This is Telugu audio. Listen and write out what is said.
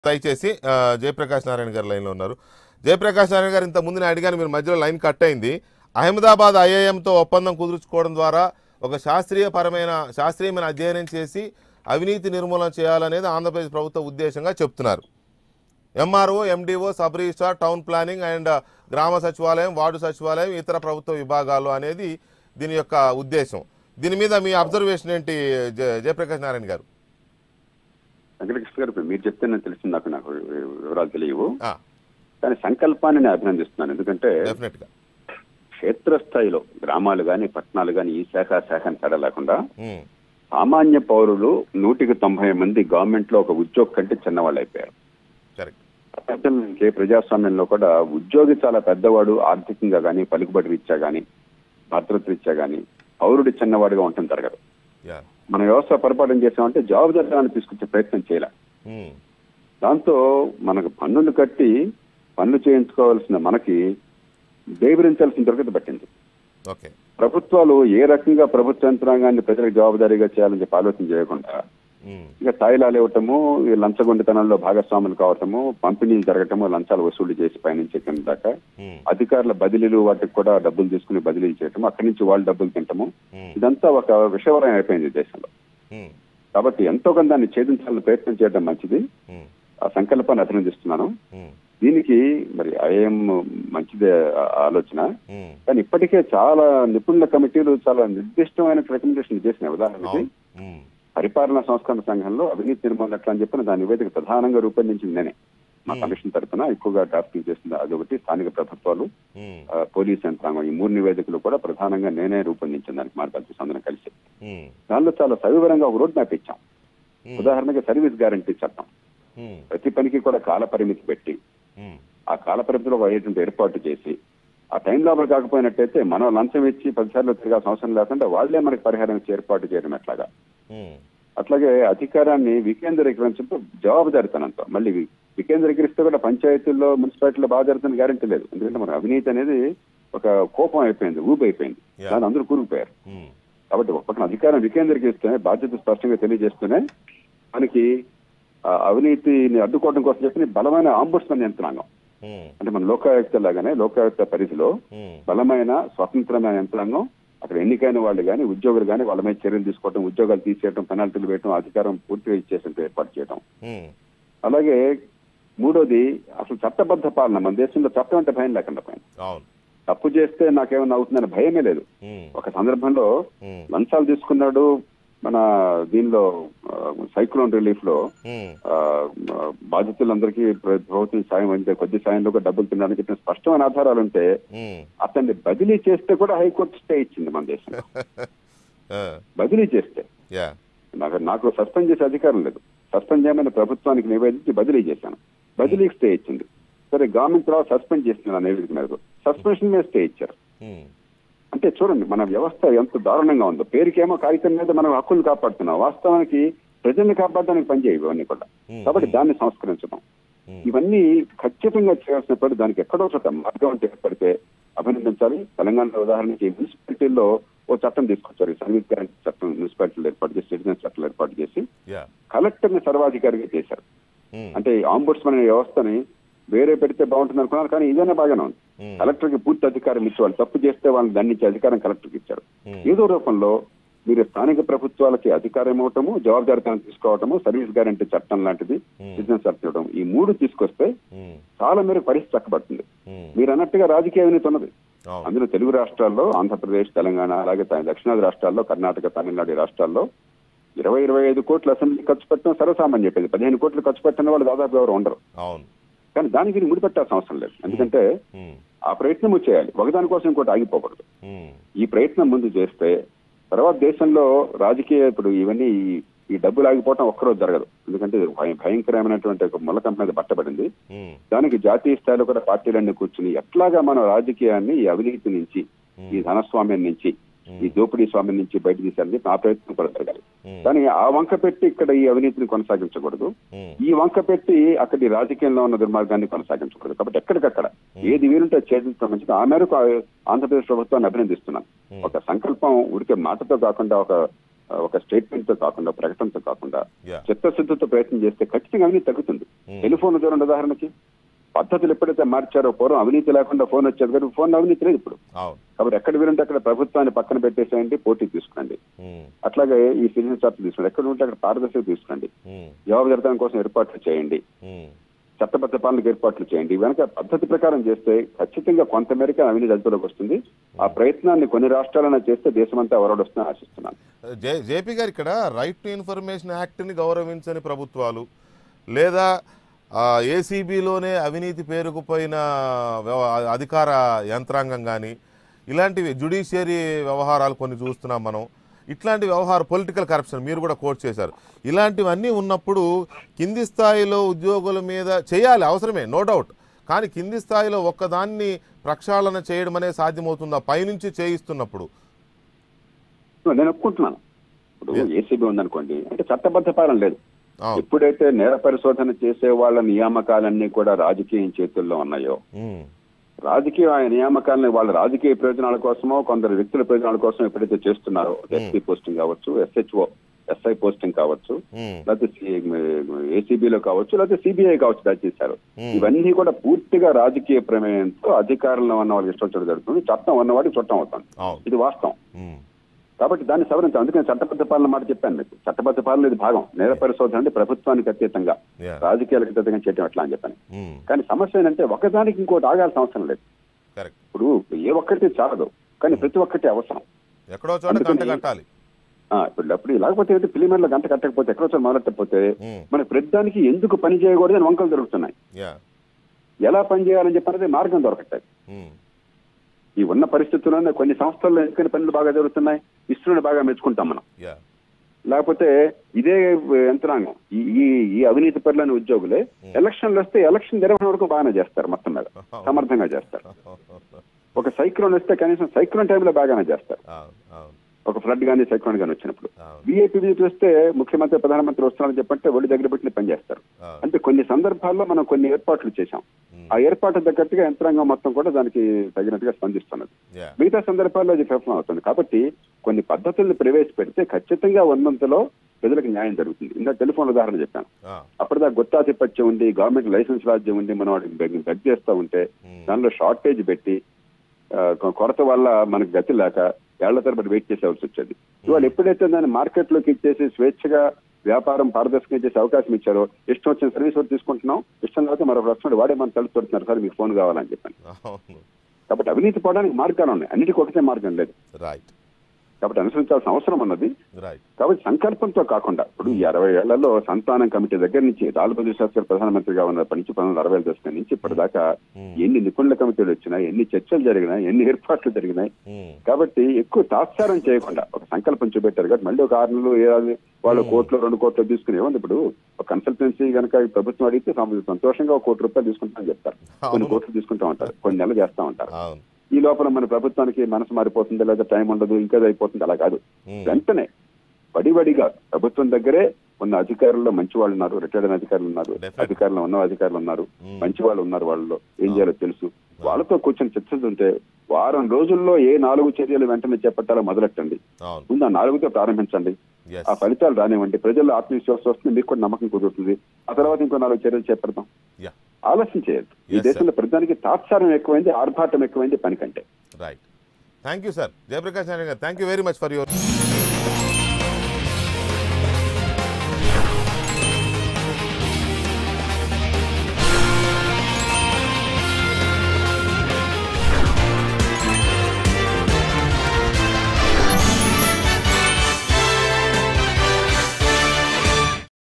దయచేసి ఆ, జయప్రకాష్ నారాయణ గారు లైన్లో ఉన్నారు జయప్రకాష్ నారాయణ గారు ఇంత ముందు నేను అడిగాను మీరు మధ్యలో లైన్ కట్ అయింది అహ్మదాబాద్ ఐఐఎంతో ఒప్పందం కుదుర్చుకోవడం ద్వారా ఒక శాస్త్రీయపరమైన శాస్త్రీయమైన అధ్యయనం చేసి అవినీతి నిర్మూలన చేయాలనేది ఆంధ్రప్రదేశ్ ప్రభుత్వ ఉద్దేశంగా చెప్తున్నారు MRO MDO sub registrar town planning and గ్రామ సచివాలయం వార్డు సచివాలయం ఇతర ప్రభుత్వ విభాగాలు అనేది దీని యొక్క ఉద్దేశం దీని మీద మీ అబ్జర్వేషన్ ఏంటి జయ- జయప్రకాష్ నారాయణ గారు వెంకటకృష్ణ గారు ఇప్పుడు మీరు చెప్తే నేను తెలిసింది నాకు నాకు వివరాలు తెలియవు ఆ, కానీ సంకల్పాన్ని నేను అభినందిస్తున్నాను ఎందుకంటే డెఫినెట్గా క్షేత్రస్థాయిలో గ్రామాలు కానీ పట్టణాలు కానీ ఈ శాఖ ఆ శాఖ అని తేడా లేకుండా ఉమ్, సామాన్య పౌరులు నూటికి తొంభై మంది గవర్నమెంట్ లో ఒక ఉద్యోగ కంటే చిన్నవాళ్ళు అయిపోయారు కరెక్ట్ ప్రపంచంలోకి ప్రజాస్వామ్యంలో కూడా ఉద్యోగి చాలా పెద్దవాడు ఆర్థికంగా కానీ పలుకుబడి రీత్యా కానీ భద్రత రీత్యా కానీ పౌరుడు చిన్నవాడుగా ఉండటం జరగదు యా మన వ్యవస్థ పొరపాటు ఏం చేసామంటే జవాబుదారితనాన్ని తీసుకొచ్చే ప్రయత్నం చేయాలి ఉమ్, దాంతో మనకు పన్నులు కట్టి పన్ను చేయించుకోవాల్సిన మనకి దేవరించాల్సిన దొరకత పట్టింది ఓకే ప్రభుత్వాలు ఏ రకంగా ప్రభుత్వ యంత్రాంగాన్ని ప్రజలకు జవాబుదారీగా చేయాలని చెప్పి ఆలోచన చేయకుండా ఉమ్, ఇక తాయిలాలు ఇవ్వటము ఈ లంచగొండితనంలో భాగస్వాములు కావటము పంపిణీలు జరగటము లంచాలు వసూలు చేసి పైనుంచి కింద దాకా ఉమ్, అధికారుల బదిలీలు వాటికి కూడా డబ్బులు తీసుకుని బదిలీలు చేయటము అక్కడి నుంచి వాళ్ళు డబ్బులు తింటము ఉమ్, ఇదంతా ఒక విషవరం అయిపోయింది ఈ దేశంలో ఉమ్, కాబట్టి ఎంతో కొంత దాన్ని ఛేదించాలని ప్రయత్నం చేయడం మంచిది ఉమ్, ఆ సంకల్పాన్ని అభినందిస్తున్నాను ఉమ్, దీనికి మరి ఐఎం మంచిదే ఆ- ఆలోచన ఉమ్, కానీ ఇప్పటికే చాలా నిపుణుల కమిటీలు చాలా నిర్దిష్టమైన రికమెండేషన్ చేసినాయి ఉదాహరణకి అవును, ఉమ్, పరిపాలనా సంస్కరణ సంఘంలో అవినీతి నిర్మూలన ఎట్లా అని చెప్పిన దాని నివేదిక ప్రధానంగా రూపొందించింది నేనే మా Hmm. కమిషన్ తరఫున ఎక్కువగా డ్రాఫ్టింగ్ చేసింది అదొకటి స్థానిక ప్రభుత్వాలు ఉమ్, ఆ, పోలీస్ యంత్రాంగం ఈ మూడు నివేదికలు కూడా ప్రధానంగా నేనే రూపొందించిన దానికి మార్గాలు అందరం కలిసి ఉమ్, దానిలో చాలా సవివరంగా ఒక రోడ్ మ్యాప్ ఇచ్చాం ఉమ్, ఉదాహరణకి సర్వీస్ గ్యారంటీ చట్టం ఉమ్, ప్రతి పనికి కూడా కాల పరిమితి పెట్టి ఉమ్, ఆ కాల పరిమితిలో అయ్యేటువంటి ఏర్పాటు చేసి ఆ టైం లోపల కాకపోయినట్టయితే మనం లంచం ఇచ్చి పదిసార్లు తిరగాల్సిన అవసరం లేకుండా వాళ్లే మనకి పరిహారం ఇచ్చి ఏర్పాటు చేయడం ఎట్లాగా ఉమ్, అట్లాగే అధికారాన్ని వికేంద్రీకరించడంతో జవాబుదారితనంతో మళ్ళీ వి- వికేంద్రీకరిస్తే కూడా పంచాయతీల్లో మున్సిపాలిటీలో బాగా జరుగుతున్న గ్యారంటీ లేదు ఎందుకంటే మన అవినీతి అనేది ఒక కోపం అయిపోయింది ఊబి అయిపోయింది Yeah. దాని అందరూ కూరుకుపోయారు ఉమ్, కాబట్టి ఒక పక్కన అధికారం వికేంద్రీకరిస్తేనే బాధ్యత స్పష్టంగా తెలియజేస్తూనే మనకి ఆ అవినీతిని అడ్డుకోవడం కోసం చెప్పి బలమైన ఆంబుడ్స్మన్ యంత్రాంగం ఉమ్, అంటే మన లోకాయుక్త లాగానే లోకాయుక్త పరిధిలో ఉమ్, బలమైన స్వతంత్రమైన యంత్రాంగం అక్కడ ఎన్నికైన వాళ్ళు కానీ ఉద్యోగులు కానీ వాళ్ళ మీద చర్యలు తీసుకోవడం ఉద్యోగాలు తీసేయడం పెనాల్టీలు వేయడం అధికారం పూర్తిగా ఇచ్చేసేందుకు ఏర్పాటు చేయడం ఉమ్, అలాగే మూడోది అసలు చట్టబద్ధ పాలన మన దేశంలో చట్టం అంటే భయం లేకుండా పోయింది అవును తప్పు చేస్తే నాకేమైనా అవుతుందని భయమే లేదు ఉమ్, ఒక సందర్భంలో ఉమ్, లంచాలు తీసుకున్నాడు మన దీనిలో సైక్లోన్ రిలీఫ్ లో ఉమ్, ఆ, బాధితులందరికీ ప్ర- ప్రభుత్వం సాయం అంటే కొద్ది సాయంలో కూడా డబ్బులు తినడానికి చెప్పిన స్పష్టమైన ఆధారాలు ఉంటే ఉమ్, అతన్ని బదిలీ చేస్తే కూడా హైకోర్టు స్టే ఇచ్చింది మన దేశంలో ఆ, బదిలీ చేస్తే యా నాకు నాకు సస్పెండ్ చేసే అధికారం లేదు సస్పెండ్ చేయమని ప్రభుత్వానికి నివేదించి బదిలీ చేశాను బదిలీకి స్టే ఇచ్చింది సరే గవర్నమెంట్ తర్వాత సస్పెండ్ చేసింది నా నివేదిక మేరకు సస్పెన్షన్ మీద స్టే ఇచ్చారు ఉమ్, అంటే చూడండి మన వ్యవస్థ ఎంత దారుణంగా ఉందో పేరుకేమో కాగితం మీద మనం హక్కులు కాపాడుతున్నాం వాస్తవానికి ప్రజల్ని కాపాడడానికి పనిచేయవు ఇవన్నీ కూడా ఉమ్, కాబట్టి దాన్ని సంస్కరించడం ఉమ్, ఇవన్నీ ఖచ్చితంగా చేయాల్సినప్పుడు దానికి ఎక్కడో చోట మార్గం అంటే ఏర్పడితే అభినందించాలి తెలంగాణలో ఉదాహరణకి మున్సిపాలిటీల్లో ఓ చట్టం తీసుకొచ్చారు ఈ సర్వీస్ గ్యారంటీ చట్టం మున్సిపాలిటీలు ఏర్పాటు చేసి సిటిజన్ చట్టాలు ఏర్పాటు చేసి యా కలెక్టర్ ని సర్వాధికారిగా చేశారు ఉమ్, అంటే ఆంబుడ్స్మన్ అనే వ్యవస్థని వేరే పెడితే బాగుంటుంది అనుకున్నారు కానీ ఇదేనే బాగానే ఉంది ఉమ్, కలెక్టర్ కి పూర్తి అధికారం ఇచ్చి వాళ్ళు తప్పు చేస్తే వాళ్ళని దండించే అధికారం కలెక్టర్కి ఇచ్చారు ఉమ్, ఏదో రూపంలో మీరు స్థానిక ప్రభుత్వాలకి అధికారం ఇవ్వటము జవాబుదారితనం తీసుకోవటము సర్వీస్ గ్యారంటీ చట్టం లాంటిది ఉమ్, సిటిజన్ చట్టం ఇవ్వడం ఈ మూడు తీసుకొస్తే ఉమ్, చాలా మేరకు పరిస్థితి చక్కబడుతుంది ఉమ్, మీరు అన్నట్టుగా రాజకీయ అవినీతి ఉన్నది అవును అందులో తెలుగు రాష్ట్రాల్లో ఆంధ్రప్రదేశ్ తెలంగాణ అలాగే త- దక్షిణాది రాష్ట్రాల్లో కర్ణాటక తమిళనాడు ఈ రాష్ట్రాల్లో ఇరవై ఇరవై ఐదు కోట్లు అసెంబ్లీ ఖర్చు పెట్టడం సర్వసామాన్యం చెప్పేది పదిహేను కోట్లు ఖర్చు పెట్టిన వాళ్ళు దాదాపు ఎవరు ఉండరు అవును కానీ దానికి ఇది ముడిపెట్టాల్సిన అవసరం లేదు ఎందుకంటే ఉమ్, ఆ ప్రయత్నం చేయాలి ఒకదాని కోసం ఇంకోటి ఆగిపోకూడదు ఉమ్, ఈ ప్రయత్నం ముందు చేస్తే తర్వాత దేశంలో రాజకీయ ఇప్పుడు ఇవన్నీ ఈ- ఈ డబ్బులు ఆగిపోవటం ఒక్కరోజు జరగదు ఎందుకంటే ఇది భయ- భయంకరమైనటువంటి ఒక ములకంప మీద బట్టబడింది ఉమ్, దానికి జాతీయ స్థాయిలో కూడా పార్టీలన్నీ కూర్చుని ఎట్లాగా మన రాజకీయాన్ని ఈ అవినీతి నుంచి ఈ ధనస్వామ్యం నుంచి ఈ దోపిడీ స్వామ్యం నుంచి బయట తీశారని చెప్పి ఆ ప్రయత్నం కూడా జరగాలి ఉమ్, కానీ ఆ వంక పెట్టి ఇక్కడ ఈ అవినీతిని కొనసాగించకూడదు ఉమ్, ఈ వంక పెట్టి అక్కడి రాజకీయంలో ఉన్న దుర్మార్గాన్ని కొనసాగించకూడదు కాబట్టి ఎక్కడికక్కడ ఏది వీలుంటే ఛేదించడం మంచిది ఆ మేరకు ఆ- ఆంధ్రప్రదేశ్ ప్రభుత్వాన్ని అభినందిస్తున్నాను Hmm. ఒక సంకల్పం ఉడికే మాటతో కాకుండా ఒక ఆ, ఒక స్టేట్మెంట్ తో కాకుండా ప్రకటనతో కాకుండా Yeah. చిత్తశుద్ధితో ప్రయత్నం చేస్తే ఖచ్చితంగా అవినీతి తగ్గుతుంది టెలిఫోన్ చూడండి ఉదాహరణకి పద్ధతులు ఎప్పుడైతే మార్చారో పూర్వం అవినీతి లేకుండా ఫోన్ వచ్చేది కానీ ఫోన్ అవినీతి లేదు ఇప్పుడు అవును కాబట్టి ఎక్కడ వీరుంటే అక్కడ ప్రభుత్వాన్ని పక్కన పెట్టేసేయండి పోటీ తీసుకురండి ఉమ్, అట్లాగే ఈ సిటిజన్ చార్ట్ తీసుకోండి ఎక్కడ ఉంటే అక్కడ పారదర్శక తీసుకోండి ఉమ్, జవాబుదారితనం కోసం ఏర్పాట్లు చేయండి ఉమ్. చట్టబద్ధ పాలనకు ఏర్పాట్లు చేయండి వెనక పద్ధతి ప్రకారం చేస్తే ఖచ్చితంగా కొంతమేరకు అవినీతి అదుపులోకి వస్తుంది ఆ ప్రయత్నాన్ని కొన్ని రాష్ట్రాలైనా చేస్తే దేశమంతా అవరోడ్ వస్తుందని ఆశిస్తున్నాను జే జేపీ గారు ఇక్కడ రైట్ టు ఇన్ఫర్మేషన్ యాక్ట్ని గౌరవించని ప్రభుత్వాలు లేదా ఏసీబీలోనే అవినీతి పేరుకుపోయిన వ్యవ- అధికార యంత్రాంగం కానీ ఇలాంటివి జుడిషియరీ వ్యవహారాలు కొన్ని చూస్తున్నాం మనం ఇట్లాంటి వ్యవహార పొలిటికల్ కరప్షన్ మీరు కూడా కోట్ చేశారు ఇలాంటివన్నీ ఉన్నప్పుడు కింది స్థాయిలో ఉద్యోగుల మీద చేయాలి అవసరమే నో డౌట్ కానీ కింది స్థాయిలో ఒక్కదాన్ని ప్రక్షాళన చేయడం అనేది సాధ్యమవుతుందా పైనుంచి చేయిస్తున్నప్పుడు నేను ఒప్పుకుంటున్నాను ఇప్పుడు ఏసీబీ ఉందనుకోండి అంటే చట్టబద్ధ పాలన లేదు అవును ఎప్పుడైతే నేర పరిశోధన చేసే వాళ్ళ నియామకాలన్నీ కూడా రాజకీయం చేతుల్లో ఉన్నాయో ఉమ్, రాజకీయ నియామకాలని వాళ్ళ రాజకీయ ప్రయోజనాల కోసమో కొందరు వ్యక్తుల ప్రయోజనాల కోసం ఎప్పుడైతే చేస్తున్నారో ఎస్పీ పోస్టింగ్ కావచ్చు ఎస్హెచ్ఓ ఎస్ఐ పోస్టింగ్ కావచ్చు ఉమ్, లేకపోతే ఏసీబీలో కావచ్చు లేకపోతే సిబిఐ కావచ్చు దాచి చేశారు Hmm. ఇవన్నీ కూడా పూర్తిగా రాజకీయ ప్రమేయంతో అధికారంలో ఉన్న వాళ్ళకి ఇష్టం వచ్చేది జరుగుతుంది చట్టం ఉన్నవాడికి చట్టం అవుతుంది అవును ఇది వాస్తవం ఉమ్, కాబట్టి దాన్ని సవరించాలి అందుకని చట్టబద్ధ పాలన మాట చెప్పాను మీకు చట్టబద్ధ పాలన ఇది భాగం నేర పరిశోధన అంటే ప్రభుత్వానికి అతీతంగా Yeah. రాజకీయాలకు అతీతంగా చేయడం ఎట్లా అని చెప్పాను ఉమ్, కానీ సమస్య ఏంటంటే ఒకదానికి ఇంకోటి ఆగాల్సిన అవసరం లేదు కరెక్ట్ ఇప్పుడు ఏ ఒక్కటి చాలదు కానీ ప్రతి ఒక్కటి అవసరం ఎక్కడో చోట అందుకని- గంట కట్టాలి ఆ, ఇప్పుడు అప్పుడు లేకపోతే ఏంటి ఫిలిమర్లో గంట కట్టకపోతే ఎక్కడో చోట మొదలెట్టకపోతే ఉమ్, మన ప్రతిదానికి ఎందుకు పని చేయకూడదు అని వంకలు దొరుకుతున్నాయి యా ఎలా పని చేయాలని చెప్పి మార్గం దొరకట్లేదు ఉమ్, ఈ ఉన్న పరిస్థితుల్లోనే కొన్ని సంస్థల్లో ఎందుకని పనులు బాగా జరుగుతున్నాయి ఇస్రోని బాగా మెచ్చుకుంటాం మనం యా లేకపోతే ఇదే యంత్రాంగం ఈ ఈ ఈ అవినీతి పరులైన ఉద్యోగులే ఎలక్షన్లు వస్తే ఎలక్షన్ నిర్వహణ వరకు బాగానే చేస్తారు మొత్తం మీద సమర్థంగా చేస్తారు ఒక సైక్లోన్ వస్తే కనీసం సైక్లోన్ టైంలో బాగానే చేస్తారు అవును అవును ఒక ఫ్లడ్ కానీ సైక్లోన్ కానీ వచ్చినప్పుడు అవును విఐపీ విజిట్ వస్తే ముఖ్యమంత్రి ప్రధానమంత్రి వస్తున్నారని చెప్పంటే ఒళ్ళు దగ్గర పెట్టి పని చేస్తారు అవును అంటే కొన్ని సందర్భాల్లో మనం కొన్ని ఏర్పాట్లు చేశాం ఉమ్, ఆ ఏర్పాటు తగ్గట్టుగా యంత్రాంగం మొత్తం కూడా దానికి తగినట్టుగా స్పందిస్తున్నది యా మిగతా సందర్భాల్లో అది విఫలం అవుతుంది కాబట్టి కొన్ని పద్ధతుల్ని ప్రవేశపెడితే ఖచ్చితంగా ఉన్నంతలో ప్రజలకు న్యాయం జరుగుతుంది ఇందా టెలిఫోన్ ఉదాహరణ చెప్పాను ఆ, అప్పటిదాకా గుత్తాధిపత్యం ఉంది గవర్నమెంట్ లైసెన్స్ రాజ్యం ఉంది మనం వాటికి బెగ్ బెగ్ చేస్తూ ఉంటే ఉమ్, దానిలో షార్టేజ్ పెట్టి ఆ, కొ- కొరత వల్ల మనకు గతి లేక ఏళ్ల తరబడి వెయిట్ చేసేవాల్సి వచ్చేది ఇవాళ ఎప్పుడైతే దాన్ని మార్కెట్ లోకి ఇచ్చేసి స్వేచ్ఛగా వ్యాపారం పారదర్శకంగా చేసే అవకాశం ఇచ్చారో ఇష్టం వచ్చిన సర్వీస్ ఒకటి తీసుకుంటున్నాం ఇష్టం కాబట్టి మరొక వస్తున్నాడు వాడే మనం తలుపు పెడుతున్నారు సార్ మీకు ఫోన్ కావాలని చెప్పాను అవును కాబట్టి అవినీతి పోవడానికి మార్గాలు ఉన్నాయి అన్నిటికీ ఒకటే మార్గం లేదు రైట్ కాబట్టి అనుసరించాల్సిన అవసరం ఉన్నది రైట్ కాబట్టి సంకల్పంతో కాకుండా ఇప్పుడు ఈ అరవై ఏళ్లలో సంతానం కమిటీ దగ్గర నుంచి లాల్ బహదూర్ శాస్త్రి ప్రధానమంత్రిగా ఉన్నప్పటి నుంచి పంతొమ్మిది వందల అరవై ఐదు దశకం నుంచి ఇప్పటిదాకా ఉమ్, ఎన్ని నిపుణుల కమిటీలు వచ్చినాయి ఎన్ని చర్చలు జరిగినాయి ఎన్ని ఏర్పాట్లు జరిగినాయి ఉమ్, కాబట్టి ఎక్కువ తాత్సారం చేయకుండా ఒక సంకల్పం చూపెట్టారు కాబట్టి మళ్ళీ ఒక ఆరు నెలలు ఏడాది వాళ్ళు కోట్లు రెండు కోట్లు తీసుకుని ఏముంది ఇప్పుడు ఒక కన్సల్టెన్సీ కనుక ఈ ప్రభుత్వం అడిగితే సం- సంతోషంగా ఒక కోటి రూపాయలు తీసుకుంటామని చెప్తారు కొన్ని అవును. కోట్లు తీసుకుంటా ఉంటారు కొన్ని నెలలు చేస్తా ఉంటారు అవును ఈ లోపల మన ప్రభుత్వానికి మనసు మారిపోతుంది లేదా టైం ఉండదు ఇంకా అయిపోతుంది అలా కాదు ఉమ్, వెంటనే వడివడిగా ప్రభుత్వం దగ్గరే ఉన్న అధికారుల్లో మంచి వాళ్ళు ఉన్నారు రిటైర్డ్ అయిన అధికారులు ఉన్నారు Definitely. అధికారులు ఉన్న అధికారులు ఉన్నారు Hmm. మంచి వాళ్ళు ఉన్నారు వాళ్ళలో ఏం చేయాలో తెలుసు వాళ్ళతో కూర్చొని చర్చిస్తుంటే వారం రోజుల్లో ఏ నాలుగు చర్యలు వెంటనే చేపట్టాలో మొదలెట్టండి అవును ముందు ఆ నాలుగుతో ప్రారంభించండి ఎస్ ఆ ఫలితాలు రానివ్వండి ప్రజల్లో ఆత్మవిశ్వాసం వస్తుంది మీకు కూడా నమ్మకం కుదురుతుంది ఆ తర్వాత ఇంకో నాలుగు చర్యలు చేపడతాం యా ఆలస్యం చేయొద్దు ఈ Yes, sir. దేశంలో ప్రతిదానికి తాత్సారం ఎక్కువైంది ఆర్భాటం ఎక్కువైంది పని కంటే right thank you sir Jayaprakash Narayana గారు thank you very much for your